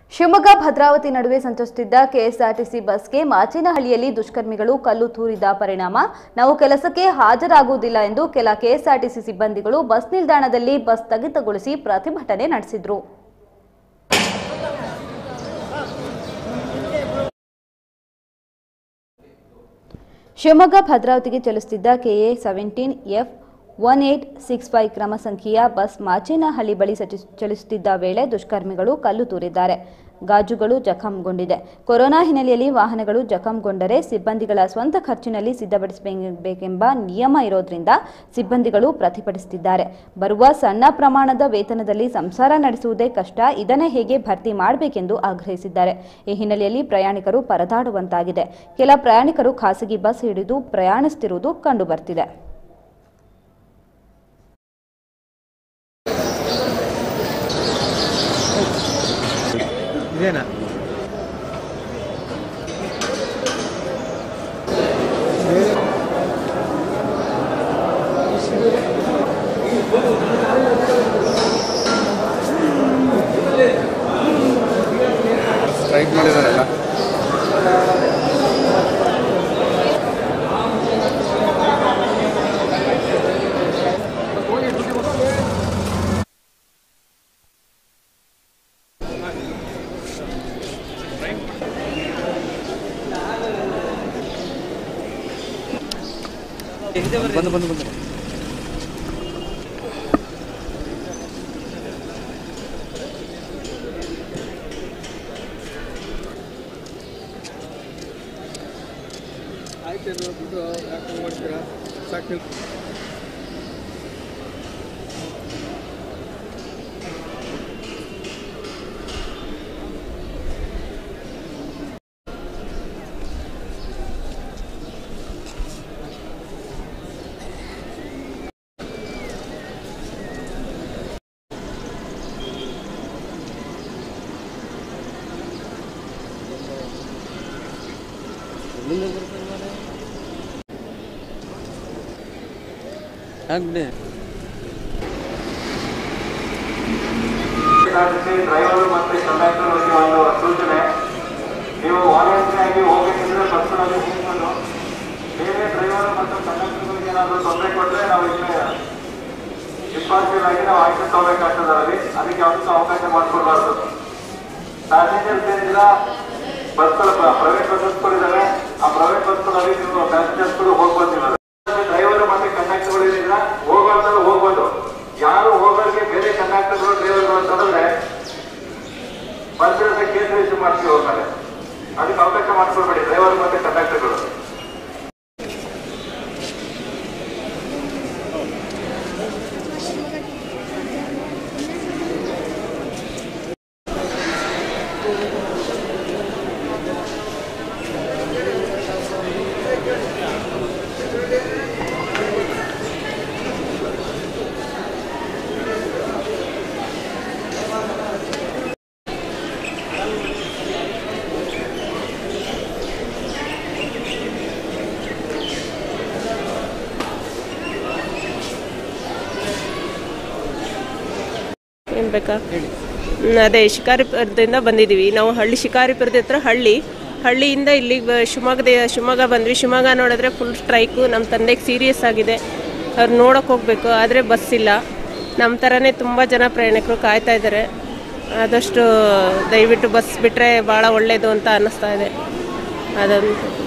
ಶಿವಮೊಗ್ಗ ಭದ್ರಾವತಿ ನಡುವೆ ಸಂಚರಿಸುತ್ತಿದ್ದ ಕೆಎಸ್ಆರ್ಟಿಸಿ ಬಸ್ಗೆ ಮಾಚೇನಹಳ್ಳಿಯಲ್ಲಿ ದುಷ್ಕರ್ಮಿಗಳು ಕಲ್ಲು ತೂರಿದ ಪರಿಣಾಮ ನಾವು ಕೆಲಸಕ್ಕೆ ಹಾಜರಾಗುವುದಿಲ್ಲ ಎಂದು ಕೆಲ ಕೆಎಸ್ಆರ್ಟಿಸಿ ಸಿಬ್ಬಂದಿಗಳು ಬಸ್ ನಿಲ್ದಾಣದಲ್ಲಿ ಬಸ್ ಸ್ಥಗಿತಗೊಳಿಸಿ ಪ್ರತಿಭಟನೆ ನಡೆಸಿದರು ಶಿವಮೊಗ್ಗ ಭದ್ರಾವತಿಗೆ ಚಲಿಸುತ್ತಿದ್ದ KA seventeen F one eight six five ಕ್ರಮ ಸಂಖ್ಯೆಯ ಬಸ್ ಮಾಚೇನಹಳ್ಳಿ ಬಳಿ ಸಚಿ- ಚಲಿಸುತ್ತಿದ್ದ ವೇಳೆ ದುಷ್ಕರ್ಮಿಗಳು ಕಲ್ಲು ತೂರಿದ್ದಾರೆ ಗಾಜುಗಳು ಜಖಂಗೊಂಡಿದೆ ಕೊರೋನಾ ಹಿನ್ನೆಲೆಯಲ್ಲಿ ವಾಹನಗಳು ಜಖಂಗೊಂಡರೆ ಸಿಬ್ಬಂದಿಗಳ ಸ್ವಂತ ಖರ್ಚಿನಲ್ಲಿ ಸಿದ್ಧಪಡಿಸಬೇಕೆಂಬ ನಿಯಮ ಇರೋದ್ರಿಂದ ಸಿಬ್ಬಂದಿಗಳು ಪ್ರತಿಭಟಿಸುತ್ತಿದ್ದಾರೆ ಬರುವ ಸಣ್ಣ ಪ್ರಮಾಣದ ವೇತನದಲ್ಲಿ ಸಂಸಾರ ನಡೆಸುವುದೇ ಕಷ್ಟ ಇದನ್ನೇ ಹೇಗೆ ಭರ್ತಿ ಮಾಡಬೇಕೆಂದು ಆಗ್ರಹಿಸಿದ್ದಾರೆ ಈ ಹಿನ್ನೆಲೆಯಲ್ಲಿ ಪ್ರಯಾಣಿಕರು ಪರದಾಡುವಂತಾಗಿದೆ ಕೆಲ ಪ್ರಯಾಣಿಕರು ಖಾಸಗಿ ಬಸ್ ಹಿಡಿದು ಪ್ರಯಾಣಿಸುತ್ತಿರುವುದು ಕಂಡುಬರ್ತಿದೆ ಇದೇನಾ ಸ್ಟ್ರೈಕ್ ಮಾಡಿದಾರಲ್ಲ ಬಂದು ಬಂದು ಬಂದು ಆಯ್ತು ಬಿಟ್ಟು ಯಾಕೆ ಮಾಡ್ತೀರಾ ಸಾಕು ಆಗ್ಬಿಡಿ ಕೆಎಸ್ಆರ್ಟಿಸಿ ಡ್ರೈವರ್ ಮತ್ತು ಕಂಡಕ್ಟರ್ಗಳಿಗೆ ಒಂದು ಸೂಚನೆ ನೀವು ವಾಲಂಟರಿ ಆಗಿ ಹೋಗಬೇಕಿದ್ರೆ ಬಸ್ಗಳಲ್ಲಿ ಕೂತ್ಕೊಂಡು ಬೇರೆ ಡ್ರೈವರ್ ಮತ್ತು ಕಂಡಕ್ಟರ್ಗಳಿಗೆ ಏನಾದರೂ ತೊಂದರೆ ಕೊಟ್ಟರೆ ನಾವು ಇಲ್ಲಿ ಇಂಪಾರ್ಷಿಯಲ್ ಆಗಿ ನಾವು ಆಕ್ಷನ್ ತಗೋಬೇಕಾಗ್ತದೆ ಅದರಲ್ಲಿ ಅದಕ್ಕೆ ಯಾವತ್ತೂ ಅವಕಾಶ ಮಾಡಿಕೊಡ್ಬಾರ್ದು ಪ್ಯಾಸೆಂಜರ್ಸ್ ಏನಿಲ್ಲ ಬಸ್ಗಳು ಪ್ರೈವೇಟ್ ಬಸ್ಗಳಿದ್ದಾವೆ ಆ ಪ್ರೈವೇಟ್ ಬಸ್ಗಳಲ್ಲಿ ನೀವು ಪ್ಯಾಸೆಂಜರ್ಸ್ಗಳು ಹೋಗ್ಬೋದಿಲ್ಲ ಡ್ರೈವರ್ ಮತ್ತೆ ಕಂಡಕ್ಟರ್ಗಳು ಏನಿಲ್ಲ ಹೋಗುವಂತ ಹೋಗ್ಬೋದು ಯಾರು ಹೋಗೋರಿಗೆ ಬೇರೆ ಕಂಡಕ್ಟರ್ಗಳು ಡ್ರೈವರ್ಗಳು ಅಂತಂದ್ರೆ ಬಸ್ಸಿನ ಕೇಸ್ ರಿಜಿಸ್ಟರ್ ಮಾಡ್ತೀವಿ ಹೋಗ್ತಾರೆ ಅದಕ್ಕೆ ಅವಕಾಶ ಮಾಡಿಕೊಡ್ಬೇಡಿ ಡ್ರೈವರ್ ಮತ್ತೆ ಕಂಡಕ್ಟರ್ಗಳು ಏನು ಬೇಕಾ ಹ್ಮ್, ಅದೇ ಶಿಕಾರಿಪುರದಿಂದ ಬಂದಿದ್ದೀವಿ ನಾವು ಹಳ್ಳಿ ಶಿಕಾರಿಪುರದ ಹತ್ರ ಹಳ್ಳಿ ಹಳ್ಳಿಯಿಂದ ಇಲ್ಲಿಗೆ ಬ- ಶಿವಮೊಗ್ಗದ ಶಿವಮೊಗ್ಗ ಬಂದ್ವಿ ಶಿವಮೊಗ್ಗ ನೋಡಿದ್ರೆ ಫುಲ್ ಸ್ಟ್ರೈಕು ನಮ್ಮ ತಂದೆಗೆ ಸೀರಿಯಸ್ ಆಗಿದೆ ಅವ್ರು ನೋಡೋಕೆ ಹೋಗಬೇಕು ಆದರೆ ಬಸ್ ಇಲ್ಲ ನಮ್ಮ ಥರನೇ ತುಂಬ ಜನ ಪ್ರಯಾಣಿಕರು ಕಾಯ್ತಾ ಇದ್ದಾರೆ ಆದಷ್ಟು ದಯವಿಟ್ಟು ಬಸ್ ಬಿಟ್ಟರೆ ಭಾಳ ಒಳ್ಳೆಯದು ಅಂತ ಅನ್ನಿಸ್ತಾ ಇದೆ ಅದೊಂದು